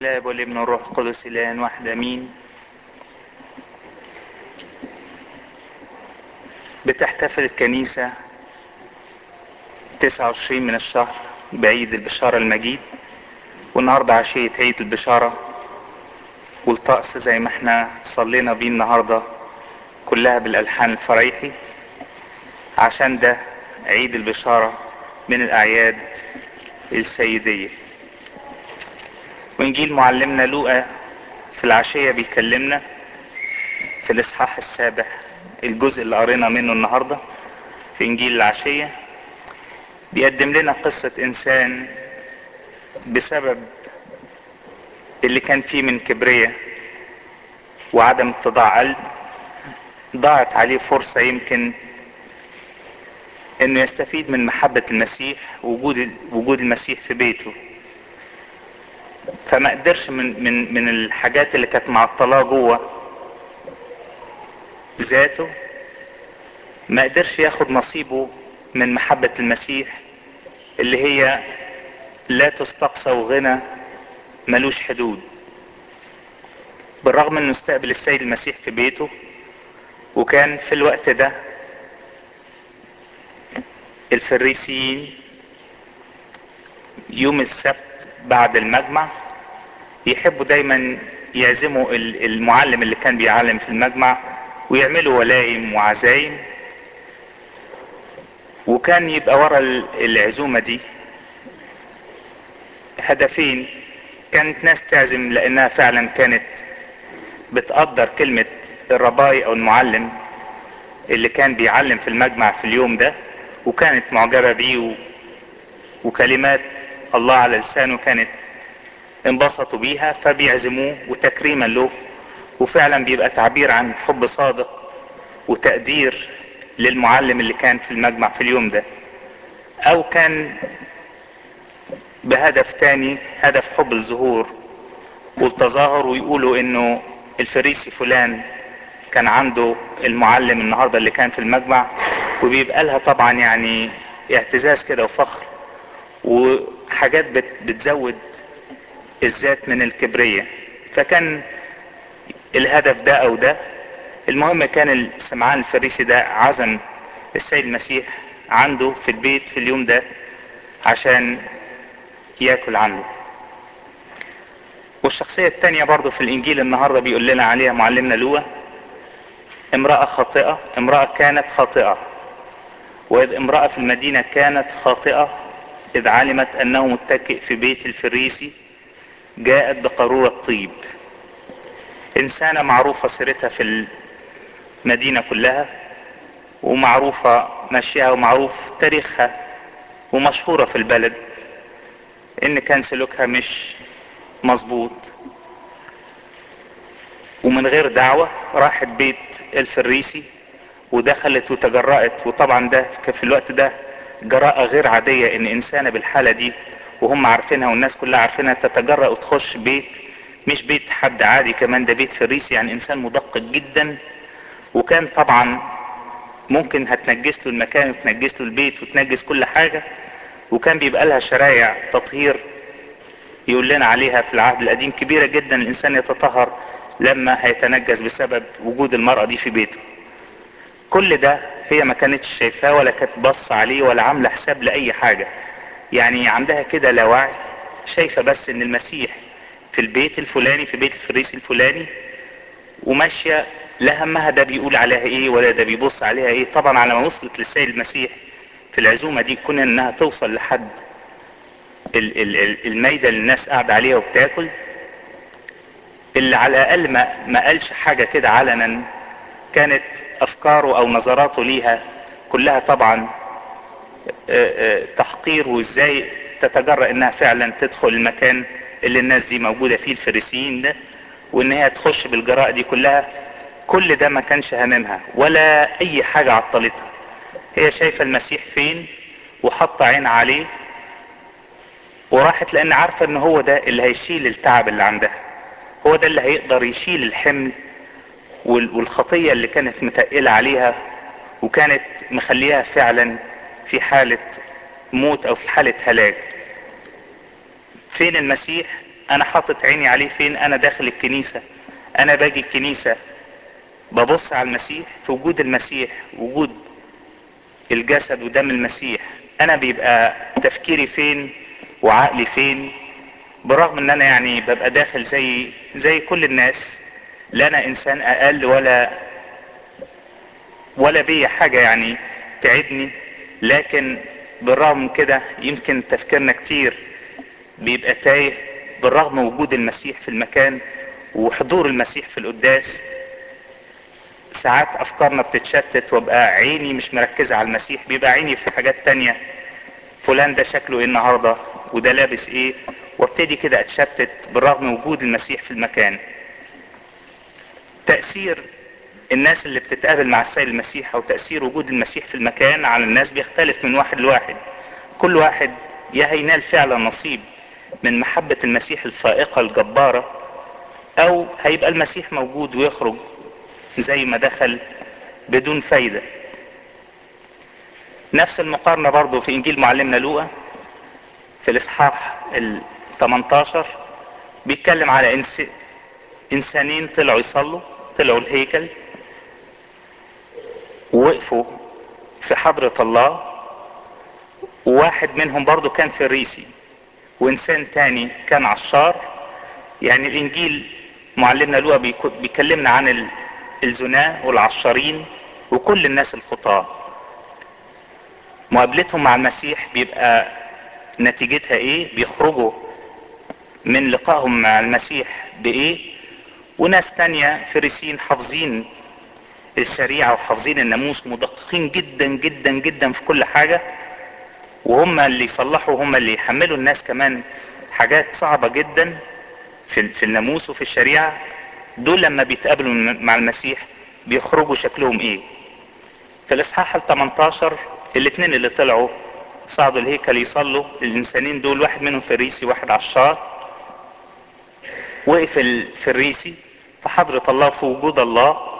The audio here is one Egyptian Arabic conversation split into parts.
الاب والابن والروح القدس الان واحد امين بتحتفل الكنيسة 29 من الشهر بعيد البشارة المجيد والنهاردة عشية عيد البشارة والطقس زي ما احنا صلينا بيه النهاردة كلها بالألحان الفريحي عشان ده عيد البشارة من الأعياد السيدية وإنجيل معلمنا لوقا في العشية بيكلمنا في الإصحاح السابع الجزء اللي قرينا منه النهاردة في إنجيل العشية بيقدم لنا قصة إنسان بسبب اللي كان فيه من كبرية وعدم اتضاع قلب ضاعت عليه فرصة يمكن انه يستفيد من محبة المسيح وجود وجود المسيح في بيته فما قدرش من من من الحاجات اللي كانت معطلاه جوه ذاته ما قدرش ياخد نصيبه من محبة المسيح اللي هي لا تستقصى وغنى ملوش حدود بالرغم انه استقبل السيد المسيح في بيته وكان في الوقت ده الفريسيين يوم السبت بعد المجمع يحبوا دايما يعزموا المعلم اللي كان بيعلم في المجمع ويعملوا ولائم وعزايم وكان يبقى ورا العزومة دي هدفين كانت ناس تعزم لانها فعلا كانت بتقدر كلمة الرباي او المعلم اللي كان بيعلم في المجمع في اليوم ده وكانت معجبة بيه و... وكلمات الله على لسانه كانت انبسطوا بيها فبيعزموه وتكريما له وفعلا بيبقى تعبير عن حب صادق وتقدير للمعلم اللي كان في المجمع في اليوم ده او كان بهدف تاني هدف حب الظهور والتظاهر ويقولوا انه الفريسي فلان كان عنده المعلم النهارده اللي كان في المجمع وبيبقى لها طبعا يعني اعتزاز كده وفخر وحاجات بتزود الذات من الكبرية فكان الهدف ده او ده المهم كان السمعان الفريسي ده عزم السيد المسيح عنده في البيت في اليوم ده عشان ياكل عنده والشخصية التانية برضو في الانجيل النهاردة بيقول لنا عليها معلمنا لوقا امرأة خاطئة امرأة كانت خاطئة وإذ امرأة في المدينة كانت خاطئة إذ علمت أنه متكئ في بيت الفريسي جاءت بقارورة طيب إنسانة معروفة سيرتها في المدينة كلها ومعروفة مشيها ومعروف تاريخها ومشهورة في البلد إن كان سلوكها مش مظبوط ومن غير دعوة راحت بيت الفريسي ودخلت وتجرأت وطبعا ده في الوقت ده جراءة غير عادية ان انسانة بالحالة دي وهم عارفينها والناس كلها عارفينها تتجرأ وتخش بيت مش بيت حد عادي كمان ده بيت فريسي يعني انسان مدقق جدا وكان طبعا ممكن هتنجس له المكان وتنجس له البيت وتنجس كل حاجة وكان بيبقى لها شرايع تطهير يقول لنا عليها في العهد القديم كبيرة جدا الانسان يتطهر لما هيتنجس بسبب وجود المرأة دي في بيته كل ده هي ما كانتش شايفاه ولا كانت بص عليه ولا عامله حساب لاي حاجه يعني عندها كده لا وعي شايفه بس ان المسيح في البيت الفلاني في بيت الفريسي الفلاني وماشيه لا همها ده بيقول عليها ايه ولا ده بيبص عليها ايه طبعا على ما وصلت للسيد المسيح في العزومه دي كون انها توصل لحد الميده اللي الناس قاعده عليها وبتاكل اللي على الاقل ما ما قالش حاجه كده علنا كانت افكاره او نظراته ليها كلها طبعا تحقير وازاي تتجرأ انها فعلا تدخل المكان اللي الناس دي موجودة فيه الفريسيين ده وان هي تخش بالجراءة دي كلها كل ده ما كانش هاممها ولا اي حاجة عطلتها هي شايفة المسيح فين وحط عين عليه وراحت لان عارفة ان هو ده اللي هيشيل التعب اللي عندها هو ده اللي هيقدر يشيل الحمل والخطية اللي كانت متقلة عليها وكانت مخليها فعلا في حالة موت او في حالة هلاك فين المسيح انا حاطط عيني عليه فين انا داخل الكنيسة انا باجي الكنيسة ببص على المسيح في وجود المسيح وجود الجسد ودم المسيح انا بيبقى تفكيري فين وعقلي فين برغم ان انا يعني ببقى داخل زي زي كل الناس لا انا انسان اقل ولا ولا بيا حاجة يعني تعبني لكن بالرغم من كده يمكن تفكيرنا كتير بيبقى تايه بالرغم من وجود المسيح في المكان وحضور المسيح في القداس ساعات افكارنا بتتشتت وابقى عيني مش مركزة على المسيح بيبقى عيني في حاجات تانية فلان ده شكله ايه النهاردة وده لابس ايه وابتدي كده اتشتت بالرغم من وجود المسيح في المكان تأثير الناس اللي بتتقابل مع السيد المسيح او تأثير وجود المسيح في المكان على الناس بيختلف من واحد لواحد كل واحد يا هينال فعلا نصيب من محبة المسيح الفائقة الجبارة او هيبقى المسيح موجود ويخرج زي ما دخل بدون فايدة نفس المقارنة برضو في انجيل معلمنا لوقا في الاصحاح ال 18 بيتكلم على إنس... انسانين طلعوا يصلوا طلعوا الهيكل ووقفوا في حضرة الله وواحد منهم برضو كان فريسي وانسان تاني كان عشار يعني الانجيل معلمنا لوقا بيكلمنا عن الزناة والعشارين وكل الناس الخطاة مقابلتهم مع المسيح بيبقى نتيجتها ايه بيخرجوا من لقائهم مع المسيح بايه وناس تانية فريسين حافظين الشريعة وحافظين الناموس مدققين جدا جدا جدا في كل حاجة وهم اللي يصلحوا هم اللي يحملوا الناس كمان حاجات صعبة جدا في, في الناموس وفي الشريعة دول لما بيتقابلوا مع المسيح بيخرجوا شكلهم ايه في الاصحاح ال 18 الاثنين اللي طلعوا صعدوا الهيكل يصلوا الانسانين دول واحد منهم فريسي واحد عشار وقف الفريسي في حضرة الله في وجود الله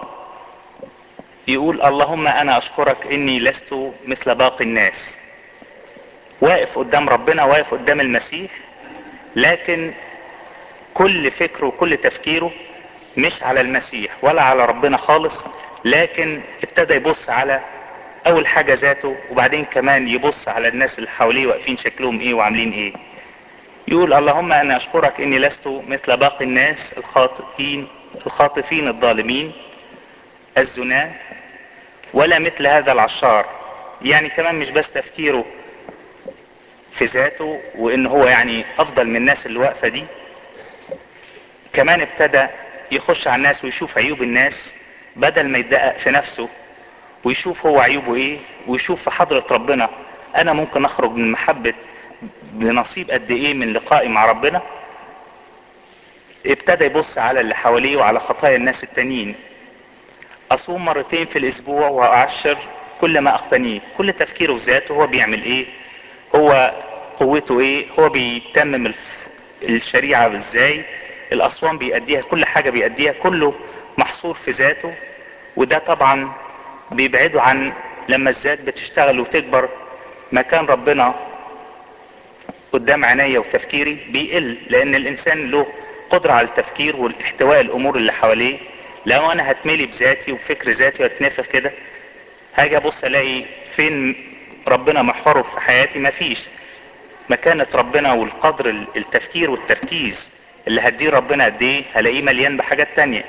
يقول اللهم انا اشكرك اني لست مثل باقي الناس واقف قدام ربنا واقف قدام المسيح لكن كل فكره وكل تفكيره مش على المسيح ولا على ربنا خالص لكن ابتدى يبص على اول حاجة ذاته وبعدين كمان يبص على الناس اللي حواليه واقفين شكلهم ايه وعاملين ايه يقول اللهم انا اشكرك اني لست مثل باقي الناس الخاطئين الخاطفين الظالمين الزناة ولا مثل هذا العشار يعني كمان مش بس تفكيره في ذاته وان هو يعني افضل من الناس اللي واقفة دي كمان ابتدى يخش على الناس ويشوف عيوب الناس بدل ما يدقق في نفسه ويشوف هو عيوبه ايه ويشوف في حضرة ربنا انا ممكن اخرج من محبة بنصيب قد ايه من لقائي مع ربنا ابتدى يبص على اللي حواليه وعلى خطايا الناس التانيين اصوم مرتين في الاسبوع واعشر كل ما اقتنيه كل تفكيره في ذاته هو بيعمل ايه هو قوته ايه هو بيتمم الف... الشريعة ازاي الاصوام بيأديها كل حاجة بيأديها كله محصور في ذاته وده طبعا بيبعده عن لما الذات بتشتغل وتكبر مكان ربنا قدام عينيا وتفكيري بيقل لان الانسان له قدرة على التفكير والاحتواء الامور اللي حواليه لو انا هتملي بذاتي وفكر ذاتي واتنفخ كده هاجي ابص الاقي فين ربنا محوره في حياتي مفيش مكانة ربنا والقدر التفكير والتركيز اللي هديه ربنا قد ايه هلاقيه مليان بحاجات تانية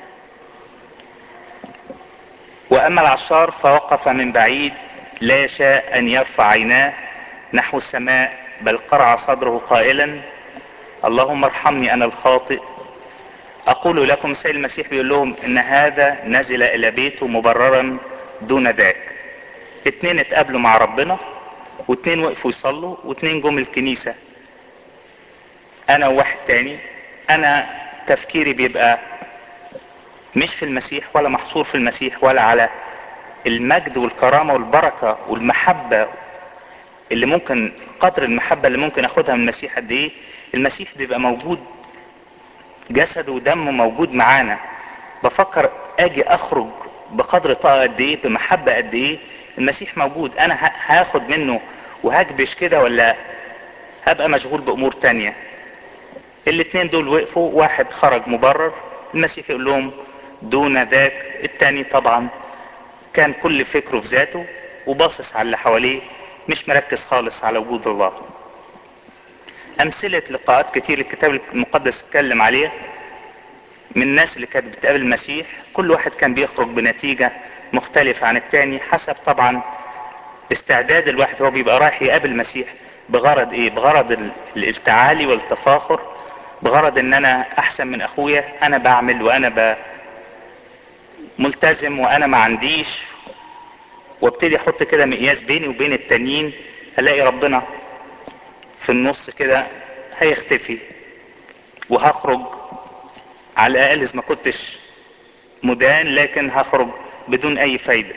واما العشار فوقف من بعيد لا يشاء ان يرفع عيناه نحو السماء بل قرع صدره قائلا اللهم ارحمني انا الخاطئ اقول لكم سيد المسيح بيقول لهم ان هذا نزل الى بيته مبررا دون ذاك اتنين اتقابلوا مع ربنا واتنين وقفوا يصلوا واتنين جم الكنيسة انا وواحد تاني انا تفكيري بيبقى مش في المسيح ولا محصور في المسيح ولا على المجد والكرامة والبركة والمحبة اللي ممكن قدر المحبة اللي ممكن اخدها من المسيح قد ايه المسيح بيبقى موجود جسد ودمه موجود معانا بفكر اجي اخرج بقدر طاقة قد ايه بمحبة قد ايه المسيح موجود انا هاخد منه وهكبش كده ولا هبقى مشغول بامور تانية الاتنين دول وقفوا واحد خرج مبرر المسيح يقول لهم دون ذاك التاني طبعا كان كل فكره في ذاته وباصص على اللي حواليه مش مركز خالص على وجود الله امثلة لقاءات كتير الكتاب المقدس اتكلم عليها من الناس اللي كانت بتقابل المسيح كل واحد كان بيخرج بنتيجة مختلفة عن التاني حسب طبعا استعداد الواحد هو بيبقى رايح يقابل المسيح بغرض ايه بغرض التعالي والتفاخر بغرض ان انا احسن من اخويا انا بعمل وانا ب... ملتزم وانا ما عنديش وابتدي احط كده مقياس بيني وبين التانيين الاقي ربنا في النص كده هيختفي وهخرج على الاقل اذا ما كنتش مدان لكن هخرج بدون اي فايدة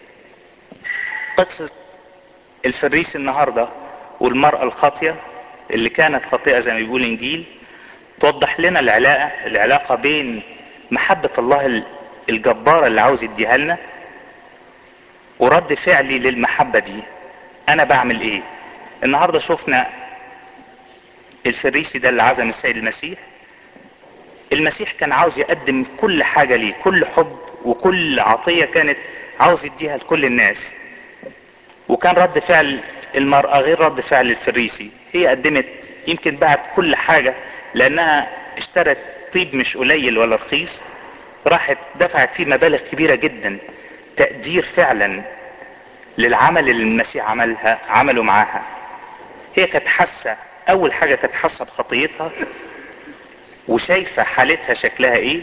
قصة الفريس النهاردة والمرأة الخاطية اللي كانت خاطئة زي ما بيقول الانجيل توضح لنا العلاقة العلاقة بين محبة الله الجبارة اللي عاوز يديها لنا ورد فعلي للمحبة دي انا بعمل ايه النهاردة شفنا الفريسي ده اللي عزم السيد المسيح المسيح كان عاوز يقدم كل حاجة ليه كل حب وكل عطية كانت عاوز يديها لكل الناس وكان رد فعل المرأة غير رد فعل الفريسي هي قدمت يمكن بعد كل حاجة لانها اشترت طيب مش قليل ولا رخيص راحت دفعت فيه مبالغ كبيرة جدا تقدير فعلا للعمل اللي المسيح عملها عمله معاها هي كانت حاسة اول حاجة كانت حاسة بخطيتها وشايفة حالتها شكلها ايه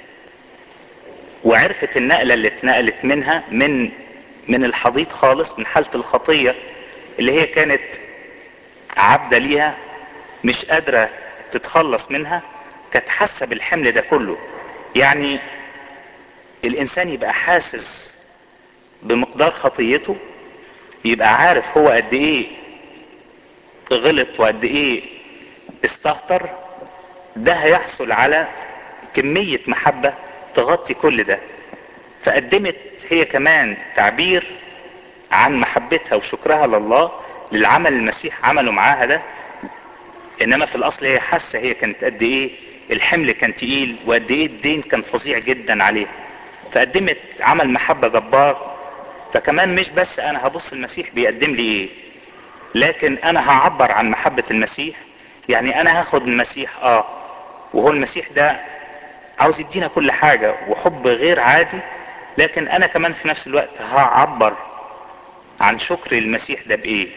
وعرفت النقلة اللي اتنقلت منها من من الحضيض خالص من حالة الخطية اللي هي كانت عبدة ليها مش قادرة تتخلص منها كانت حاسة بالحمل ده كله يعني الانسان يبقى حاسس بمقدار خطيته يبقى عارف هو قد ايه غلط وقد ايه استهتر ده هيحصل على كمية محبة تغطي كل ده فقدمت هي كمان تعبير عن محبتها وشكرها لله للعمل المسيح عمله معاها ده انما في الاصل هي حاسة هي كانت قد ايه الحمل كان تقيل وقد ايه الدين كان فظيع جدا عليها فقدمت عمل محبة جبار فكمان مش بس انا هبص المسيح بيقدم لي ايه لكن انا هعبر عن محبة المسيح يعني انا هاخد المسيح اه وهو المسيح ده عاوز يدينا كل حاجة وحب غير عادي لكن انا كمان في نفس الوقت هعبر عن شكر المسيح ده بايه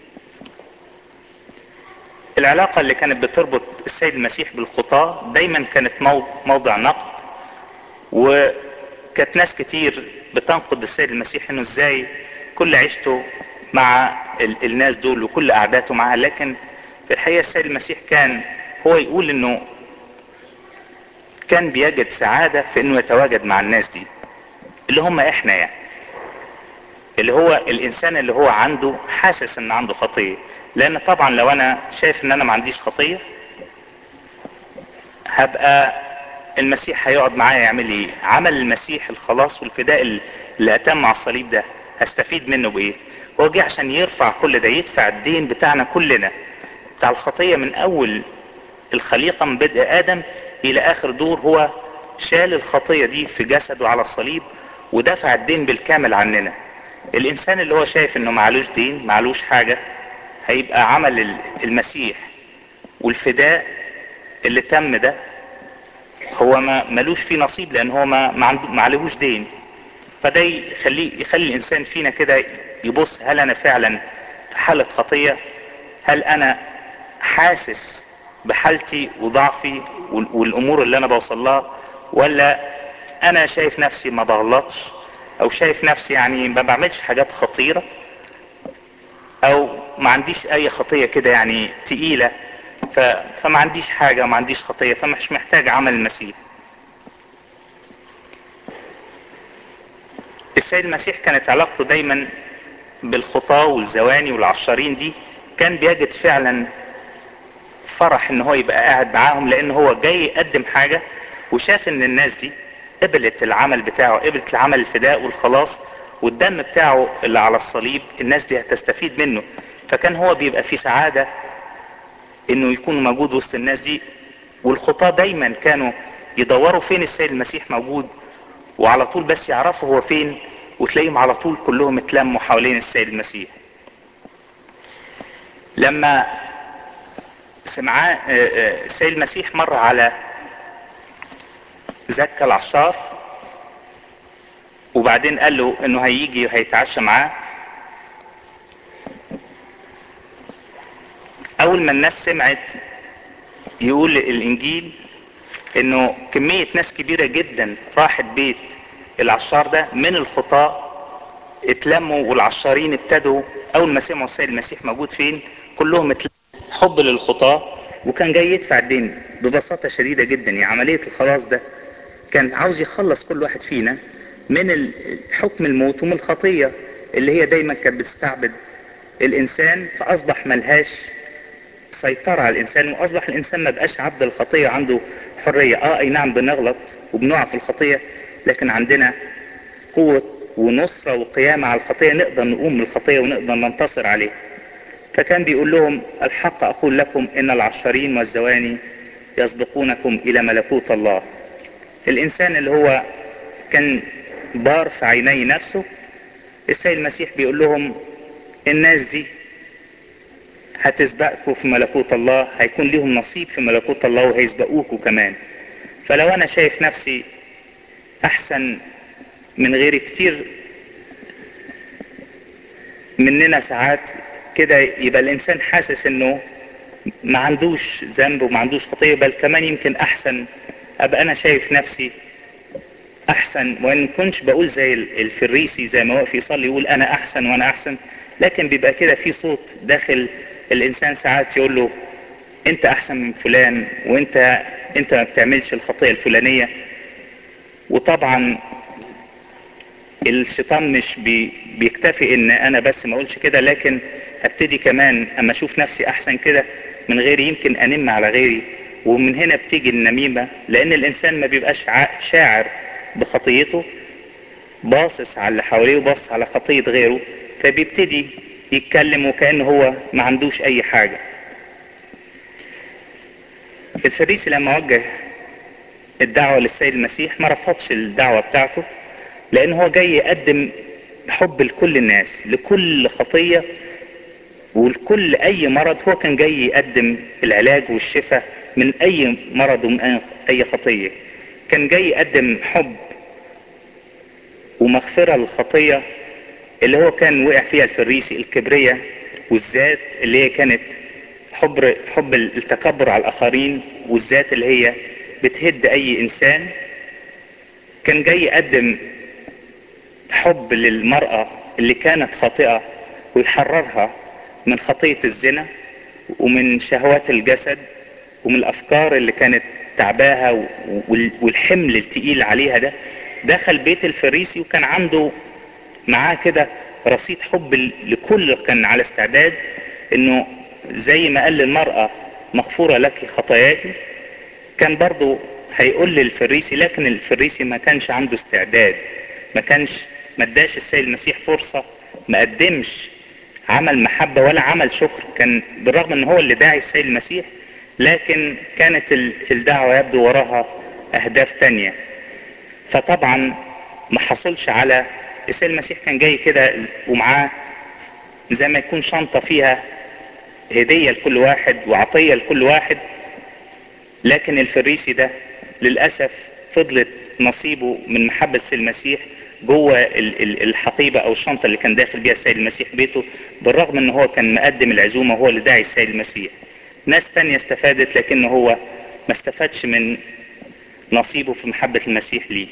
العلاقة اللي كانت بتربط السيد المسيح بالخطاة دايما كانت موضع نقد وكانت ناس كتير بتنقد السيد المسيح انه ازاي كل عيشته مع الناس دول وكل قعداته معاه لكن في الحقيقة السيد المسيح كان هو يقول انه كان بيجد سعادة في انه يتواجد مع الناس دي اللي هم احنا يعني اللي هو الانسان اللي هو عنده حاسس ان عنده خطية لان طبعا لو انا شايف ان انا ما عنديش خطية هبقى المسيح هيقعد معايا يعمل ايه عمل المسيح الخلاص والفداء اللي اتم على الصليب ده هستفيد منه بايه هو جه عشان يرفع كل ده يدفع الدين بتاعنا كلنا بتاع الخطية من اول الخليقة من بدء ادم الى اخر دور هو شال الخطية دي في جسده على الصليب ودفع الدين بالكامل عننا الانسان اللي هو شايف انه معلوش دين معلوش حاجة هيبقى عمل المسيح والفداء اللي تم ده هو ما ملوش فيه نصيب لان هو ما ما, عنده ما عليهوش دين فده يخليه يخلي الانسان فينا كده يبص هل انا فعلا في حالة خطية هل انا حاسس بحالتي وضعفي والامور اللي انا بوصل لها ولا انا شايف نفسي ما بغلطش او شايف نفسي يعني ما بعملش حاجات خطيرة او ما عنديش اي خطية كده يعني تقيلة ف... فما عنديش حاجة ما عنديش خطية فمش محتاج عمل المسيح السيد المسيح كانت علاقته دايما بالخطاة والزواني والعشارين دي كان بيجد فعلا فرح ان هو يبقى قاعد معاهم لان هو جاي يقدم حاجة وشاف ان الناس دي قبلت العمل بتاعه قبلت العمل الفداء والخلاص والدم بتاعه اللي على الصليب الناس دي هتستفيد منه فكان هو بيبقى في سعادة انه يكون موجود وسط الناس دي والخطاة دايما كانوا يدوروا فين السيد المسيح موجود وعلى طول بس يعرفوا هو فين وتلاقيهم على طول كلهم اتلموا حوالين السيد المسيح لما سمعان السيد المسيح مر على زكا العشار وبعدين قال له انه هيجي وهيتعشى معاه اول ما الناس سمعت يقول الانجيل انه كمية ناس كبيرة جدا راحت بيت العشار ده من الخطاة اتلموا والعشارين ابتدوا اول ما سمعوا السيد المسيح موجود فين كلهم اتلموا حب للخطاة وكان جاي يدفع الدين ببساطة شديدة جدا يعني عملية الخلاص ده كان عاوز يخلص كل واحد فينا من حكم الموت ومن الخطية اللي هي دايما كانت بتستعبد الانسان فاصبح ملهاش سيطرة على الانسان واصبح الانسان ما بقاش عبد الخطية عنده حرية اه اي نعم بنغلط وبنقع في الخطية لكن عندنا قوة ونصرة وقيامة على الخطية نقدر نقوم من الخطية ونقدر ننتصر عليها فكان بيقول لهم الحق اقول لكم ان العشارين والزواني يسبقونكم الى ملكوت الله الانسان اللي هو كان بار في عيني نفسه السيد المسيح بيقول لهم الناس دي هتسبقكم في ملكوت الله هيكون ليهم نصيب في ملكوت الله وهيسبقوكوا كمان فلو انا شايف نفسي احسن من غيري كتير مننا ساعات كده يبقى الانسان حاسس انه ما عندوش ذنب وما عندوش خطيه بل كمان يمكن احسن ابقى انا شايف نفسي احسن وان كنتش بقول زي الفريسي زي ما واقف يصلي يقول انا احسن وانا احسن لكن بيبقى كده في صوت داخل الانسان ساعات يقول له انت احسن من فلان وانت انت ما بتعملش الخطيه الفلانيه وطبعا الشيطان مش بي بيكتفي ان انا بس ما اقولش كده لكن ابتدي كمان اما اشوف نفسي احسن كده من غيري يمكن انم على غيري ومن هنا بتيجي النميمة لان الانسان ما بيبقاش شاعر بخطيته باصص على اللي حواليه وباصص على خطية غيره فبيبتدي يتكلم وكأنه هو ما عندوش اي حاجة الفريسي لما وجه الدعوة للسيد المسيح ما رفضش الدعوة بتاعته لان هو جاي يقدم حب لكل الناس لكل خطية ولكل اي مرض هو كان جاي يقدم العلاج والشفاء من اي مرض ومن اي خطية كان جاي يقدم حب ومغفرة للخطية اللي هو كان وقع فيها الفريسي الكبرية والذات اللي هي كانت حب حب التكبر على الاخرين والذات اللي هي بتهد اي انسان كان جاي يقدم حب للمرأة اللي كانت خاطئة ويحررها من خطية الزنا ومن شهوات الجسد ومن الافكار اللي كانت تعباها والحمل التقيل عليها ده دخل بيت الفريسي وكان عنده معاه كده رصيد حب لكل كان على استعداد انه زي ما قال للمرأة مغفورة لك خطاياك كان برضو هيقول للفريسي لكن الفريسي ما كانش عنده استعداد ما كانش ما اداش السيد المسيح فرصة ما قدمش عمل محبة ولا عمل شكر كان بالرغم ان هو اللي داعي السيد المسيح لكن كانت الدعوة يبدو وراها اهداف تانية فطبعا ما حصلش على السيد المسيح كان جاي كده ومعاه زي ما يكون شنطة فيها هدية لكل واحد وعطية لكل واحد لكن الفريسي ده للأسف فضلت نصيبه من محبة السيد المسيح جوه الحقيبة او الشنطة اللي كان داخل بيها السيد المسيح بيته بالرغم ان هو كان مقدم العزومة وهو اللي داعي السيد المسيح ناس تانية استفادت لكن هو ما استفادش من نصيبه في محبة المسيح ليه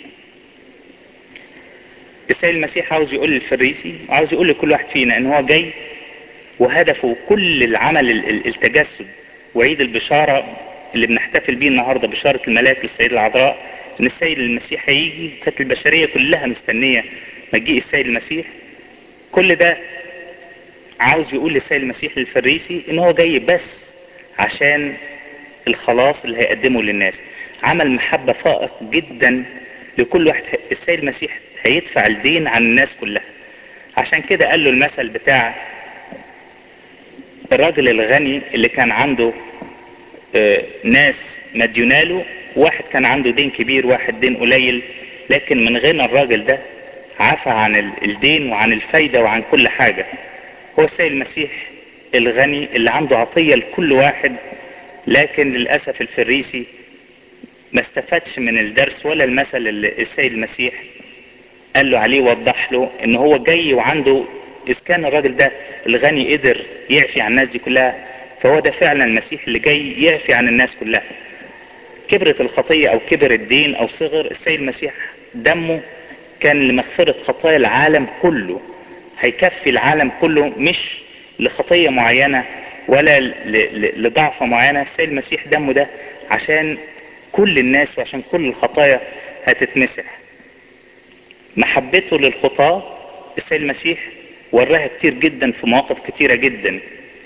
السيد المسيح عاوز يقول للفريسي عاوز يقول لكل واحد فينا ان هو جاي وهدفه كل العمل التجسد وعيد البشارة اللي بنحتفل بيه النهاردة بشارة الملاك للسيدة العذراء ان السيد المسيح هيجي وكانت البشرية كلها مستنية مجيء السيد المسيح كل ده عاوز يقول للسيد المسيح للفريسي ان هو جاي بس عشان الخلاص اللي هيقدمه للناس عمل محبة فائق جدا لكل واحد السيد المسيح هيدفع الدين عن الناس كلها عشان كده قال له المثل بتاع الراجل الغني اللي كان عنده آه، ناس مديوناله واحد كان عنده دين كبير واحد دين قليل لكن من غنى الراجل ده عفى عن ال- الدين وعن الفايدة وعن كل حاجة هو السيد المسيح الغني اللي عنده عطية لكل واحد لكن للأسف الفريسي ما استفادش من الدرس ولا المثل اللي السيد المسيح قال له عليه وضح له ان هو جاي وعنده اذا كان الراجل ده الغني قدر يعفي عن الناس دي كلها فهو ده فعلا المسيح اللي جاي يعفي عن الناس كلها كبرت الخطية او كبر الدين او صغر السيد المسيح دمه كان لمغفرة خطايا العالم كله هيكفي العالم كله مش لخطية معينة ولا ل- ل- لضعفة معينة السيد المسيح دمه ده عشان كل الناس وعشان كل الخطايا هتتمسح محبته للخطاة السيد المسيح وراها كتير جدا في مواقف كتيرة جدا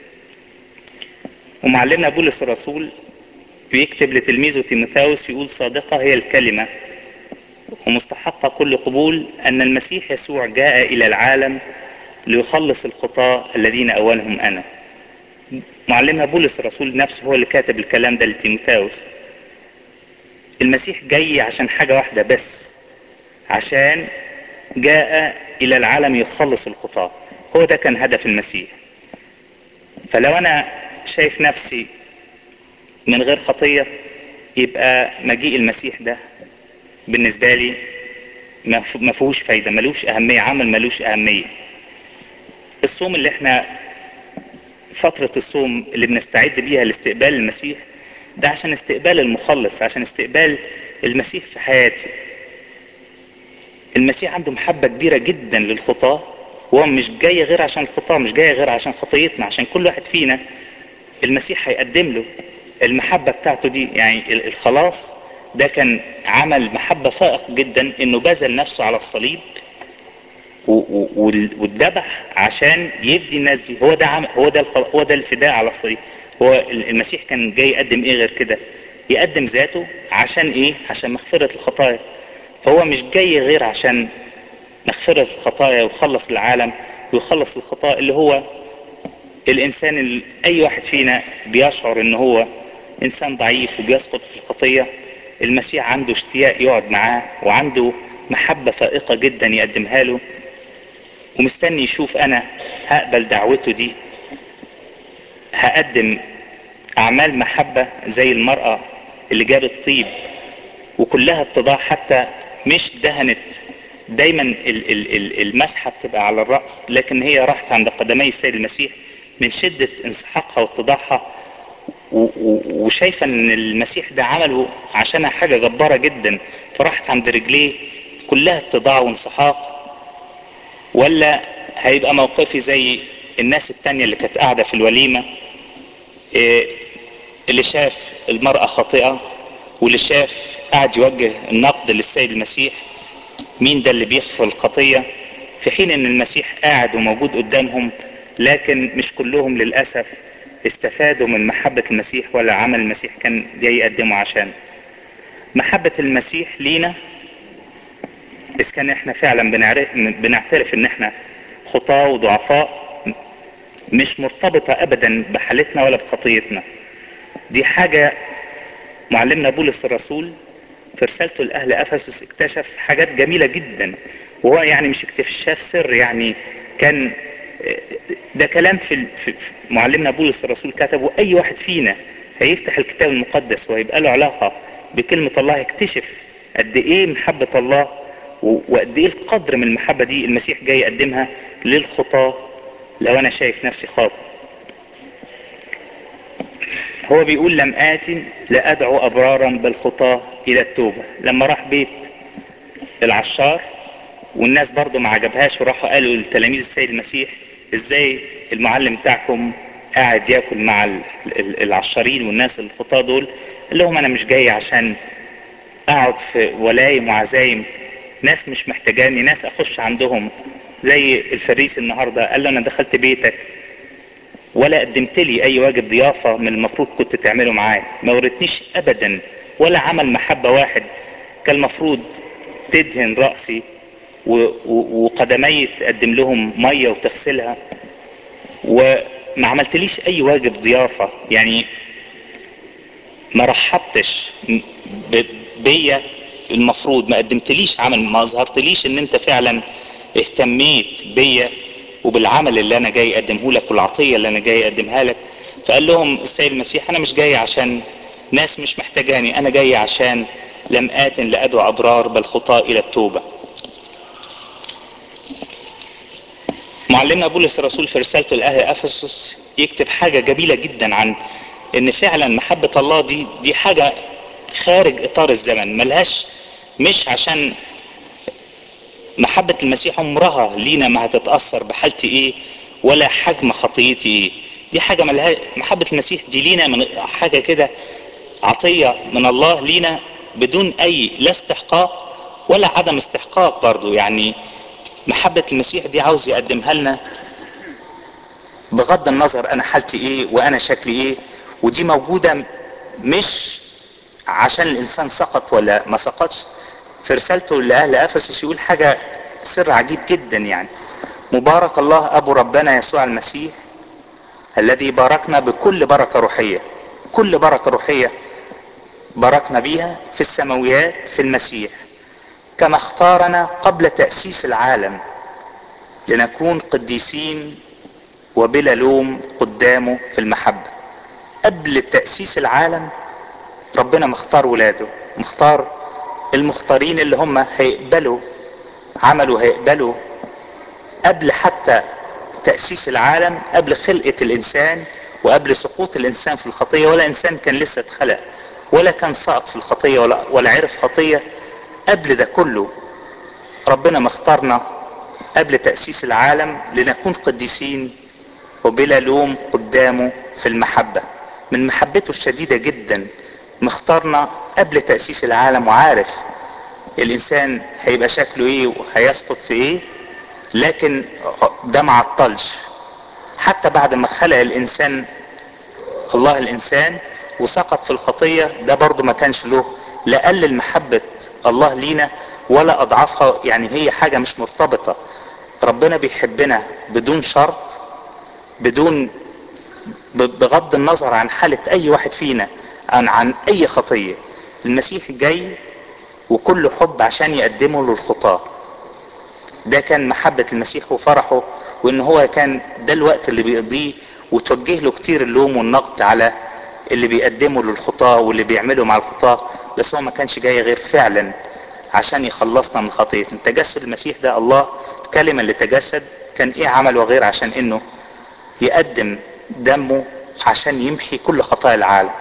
ومعلمنا بولس الرسول بيكتب لتلميذه تيموثاوس يقول صادقة هي الكلمة ومستحقة كل قبول أن المسيح يسوع جاء إلى العالم ليخلص الخطاة الذين أولهم أنا معلمنا بولس الرسول نفسه هو اللي كاتب الكلام ده لتيموثاوس المسيح جاي عشان حاجة واحدة بس عشان جاء إلى العالم يخلص الخطاة هو ده كان هدف المسيح فلو أنا شايف نفسي من غير خطية يبقى مجيء المسيح ده بالنسبة لي ما ف- ما فيهوش فايدة ملوش أهمية عمل ملوش أهمية الصوم اللي احنا فترة الصوم اللي بنستعد بيها لاستقبال المسيح ده عشان استقبال المخلص عشان استقبال المسيح في حياتي المسيح عنده محبة كبيرة جدا للخطاة وهو مش جاي غير عشان الخطاة مش جاي غير عشان خطيتنا عشان كل واحد فينا المسيح هيقدم له المحبة بتاعته دي يعني ال- الخلاص ده كان عمل محبة فائق جدا انه بذل نفسه على الصليب و- و- وال- واتذبح عشان يفدي الناس دي هو ده عمل هو ده الخل- هو ده الفداء على الصليب هو ال- المسيح كان جاي يقدم ايه غير كده يقدم ذاته عشان ايه عشان مغفرة الخطايا فهو مش جاي غير عشان مغفرة الخطايا ويخلص العالم ويخلص الخطايا اللي هو الانسان اللي اي واحد فينا بيشعر ان هو انسان ضعيف وبيسقط في الخطية المسيح عنده اشتياق يقعد معاه وعنده محبة فائقة جدا يقدمها له ومستني يشوف انا هقبل دعوته دي هقدم اعمال محبة زي المرأة اللي جابت طيب وكلها اتضاع حتى مش دهنت دايما ال- ال- ال- المسحة بتبقى على الرأس لكن هي راحت عند قدمي السيد المسيح من شدة انسحاقها واتضاعها و- و- وشايفة ان المسيح ده عمله عشانها حاجة جبارة جدا فراحت عند رجليه كلها اتضاع وانسحاق ولا هيبقى موقفي زي الناس التانية اللي كانت قاعدة في الوليمة إيه، اللي شاف المرأة خاطئة واللي شاف قاعد يوجه النقد للسيد المسيح مين ده اللي بيغفر الخطية في حين ان المسيح قاعد وموجود قدامهم لكن مش كلهم للأسف استفادوا من محبة المسيح ولا عمل المسيح كان جاي يقدمه عشان محبة المسيح لينا إذا كان احنا فعلا بنعرف بنعترف ان احنا خطاة وضعفاء مش مرتبطة ابدا بحالتنا ولا بخطيتنا دي حاجة معلمنا بولس الرسول في رسالته لأهل أفسس اكتشف حاجات جميلة جدا وهو يعني مش اكتشاف سر يعني كان ده كلام في ال- في في معلمنا بولس الرسول كتبه أي واحد فينا هيفتح الكتاب المقدس وهيبقى له علاقة بكلمة الله يكتشف قد إيه محبة الله و- وقد إيه القدر من المحبة دي المسيح جاي يقدمها للخطاة لو أنا شايف نفسي خاطئ هو بيقول لم آتي لأدعو أبرارا بل خطاة إلى التوبة لما راح بيت العشار والناس برضو ما عجبهاش وراحوا قالوا لتلاميذ السيد المسيح ازاي المعلم بتاعكم قاعد ياكل مع ال- ال- العشارين والناس الخطاة دول قال لهم انا مش جاي عشان اقعد في ولايم وعزايم ناس مش محتاجاني ناس اخش عندهم زي الفريس النهارده قال له انا دخلت بيتك ولا قدمت لي اي واجب ضيافة من المفروض كنت تعمله معايا ما ورتنيش ابدا ولا عمل محبة واحد كان المفروض تدهن رأسي و- و- وقدمي تقدم لهم مية وتغسلها وما عملتليش اي واجب ضيافة يعني ما رحبتش بيا المفروض ما قدمتليش عمل ما اظهرتليش ان انت فعلا اهتميت بيا وبالعمل اللي انا جاي اقدمه لك والعطيه اللي انا جاي اقدمها لك فقال لهم السيد المسيح انا مش جاي عشان ناس مش محتاجاني انا جاي عشان لم ات لادعو ابرار بل خطاة الى التوبه معلمنا بولس الرسول في رسالته لاهل افسس يكتب حاجه جميله جدا عن ان فعلا محبه الله دي دي حاجه خارج اطار الزمن ملهاش مش عشان محبة المسيح عمرها لينا ما هتتأثر بحالتي ايه ولا حجم خطيتي ايه دي حاجة ملها محبة المسيح دي لينا من حاجة كده عطية من الله لينا بدون اي لا استحقاق ولا عدم استحقاق برضو يعني محبة المسيح دي عاوز يقدمها لنا بغض النظر انا حالتي ايه وانا شكلي ايه ودي موجودة مش عشان الانسان سقط ولا ما سقطش في رسالته لاهل افسس يقول حاجه سر عجيب جدا يعني مبارك الله ابو ربنا يسوع المسيح الذي باركنا بكل بركه روحيه كل بركه روحيه باركنا بيها في السماويات في المسيح كما اختارنا قبل تاسيس العالم لنكون قديسين وبلا لوم قدامه في المحبه قبل تاسيس العالم ربنا مختار ولاده مختار المختارين اللي هم هيقبلوا عملوا هيقبلوا قبل حتى تأسيس العالم قبل خلقة الإنسان وقبل سقوط الإنسان في الخطية ولا إنسان كان لسه اتخلق ولا كان سقط في الخطية ولا, ولا عرف خطية قبل ده كله ربنا مختارنا قبل تأسيس العالم لنكون قديسين وبلا لوم قدامه في المحبة من محبته الشديدة جدا مختارنا قبل تأسيس العالم وعارف الإنسان هيبقى شكله إيه وهيسقط في إيه لكن ده ما عطلش حتى بعد ما خلق الإنسان الله الإنسان وسقط في الخطية ده برضه ما كانش له لا قلل محبة الله لينا ولا أضعفها يعني هي حاجة مش مرتبطة ربنا بيحبنا بدون شرط بدون بغض النظر عن حالة أي واحد فينا عن, عن أي خطية المسيح جاي وكل حب عشان يقدمه للخطاة ده كان محبة المسيح وفرحه وان هو كان ده الوقت اللي بيقضيه وتوجه له كتير اللوم والنقد على اللي بيقدمه للخطاة واللي بيعمله مع الخطاة بس هو ما كانش جاي غير فعلا عشان يخلصنا من خطيتنا تجسد المسيح ده الله الكلمة اللي تجسد كان ايه عمله غير عشان انه يقدم دمه عشان يمحي كل خطايا العالم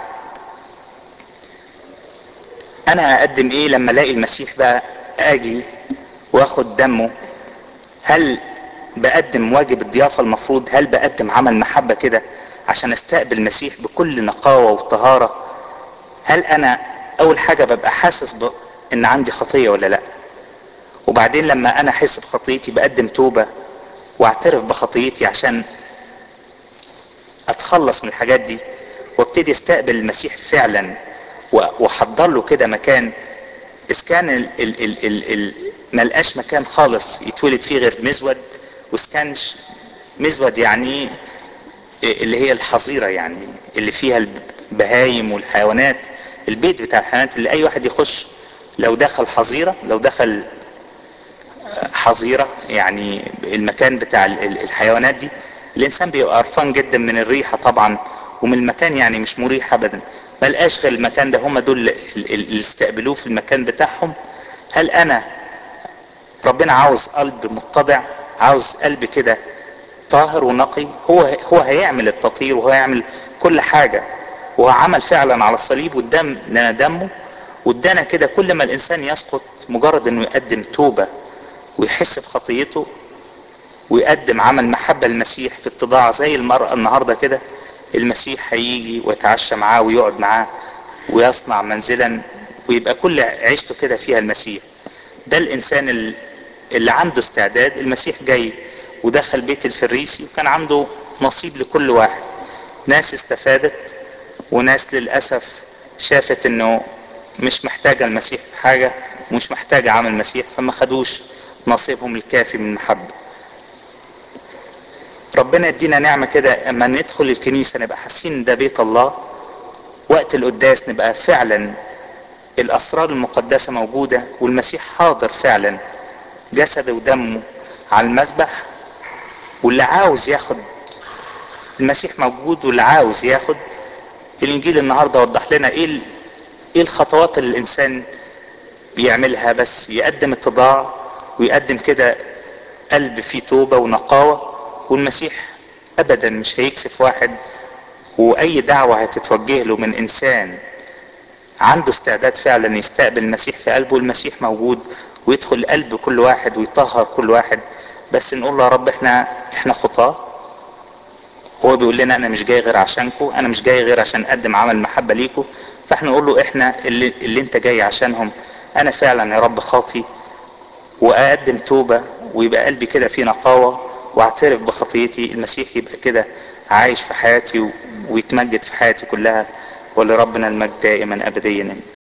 انا اقدم ايه لما الاقي المسيح بقى اجي واخد دمه هل بقدم واجب الضيافة المفروض هل بقدم عمل محبة كده عشان استقبل المسيح بكل نقاوة وطهارة هل انا اول حاجة ببقى حاسس ب... ان عندي خطية ولا لا وبعدين لما انا احس بخطيتي بقدم توبة واعترف بخطيتي عشان اتخلص من الحاجات دي وابتدي استقبل المسيح فعلا واحضر له كده مكان اذا كان ال ال ال ال ال ملقاش مكان خالص يتولد فيه غير مزود واذا كانش مزود يعني اللي هي الحظيرة يعني اللي فيها البهايم والحيوانات البيت بتاع الحيوانات اللي اي واحد يخش لو دخل حظيرة لو دخل حظيرة يعني المكان بتاع الحيوانات دي الانسان بيبقى قرفان جدا من الريحة طبعا ومن المكان يعني مش مريح ابدا ملقاش غير المكان ده هم دول اللي استقبلوه في المكان بتاعهم هل انا ربنا عاوز قلب متضع عاوز قلب كده طاهر ونقي هو هو هيعمل التطهير وهو هيعمل كل حاجة وهو عمل فعلا على الصليب والدم لنا دمه وادانا كده كل ما الانسان يسقط مجرد انه يقدم توبة ويحس بخطيته ويقدم عمل محبة المسيح في اتضاع زي المرأة النهاردة كده المسيح هيجي ويتعشى معاه ويقعد معاه ويصنع منزلا ويبقى كل عيشته كده فيها المسيح ده الانسان اللي عنده استعداد المسيح جاي ودخل بيت الفريسي وكان عنده نصيب لكل واحد ناس استفادت وناس للأسف شافت انه مش محتاجة المسيح في حاجة ومش محتاجة عمل المسيح فما خدوش نصيبهم الكافي من المحبة ربنا يدينا نعمة كده اما ندخل الكنيسة نبقى حاسين ده بيت الله وقت القداس نبقى فعلا الاسرار المقدسة موجودة والمسيح حاضر فعلا جسده ودمه على المذبح واللي عاوز ياخد المسيح موجود واللي عاوز ياخد الانجيل النهارده وضح لنا ايه ايه الخطوات اللي الانسان بيعملها بس يقدم اتضاع ويقدم كده قلب فيه توبة ونقاوة والمسيح ابدا مش هيكسف واحد واي دعوة هتتوجه له من انسان عنده استعداد فعلا يستقبل المسيح في قلبه المسيح موجود ويدخل قلب كل واحد ويطهر كل واحد بس نقول له يا رب احنا احنا خطاه هو بيقول لنا انا مش جاي غير عشانكم انا مش جاي غير عشان اقدم عمل محبه ليكم فاحنا نقول له احنا اللي, اللي انت جاي عشانهم انا فعلا يا رب خاطي واقدم توبه ويبقى قلبي كده فيه نقاوه واعترف بخطيتي المسيح يبقى كده عايش في حياتي ويتمجد في حياتي كلها ولربنا المجد دائما ابديا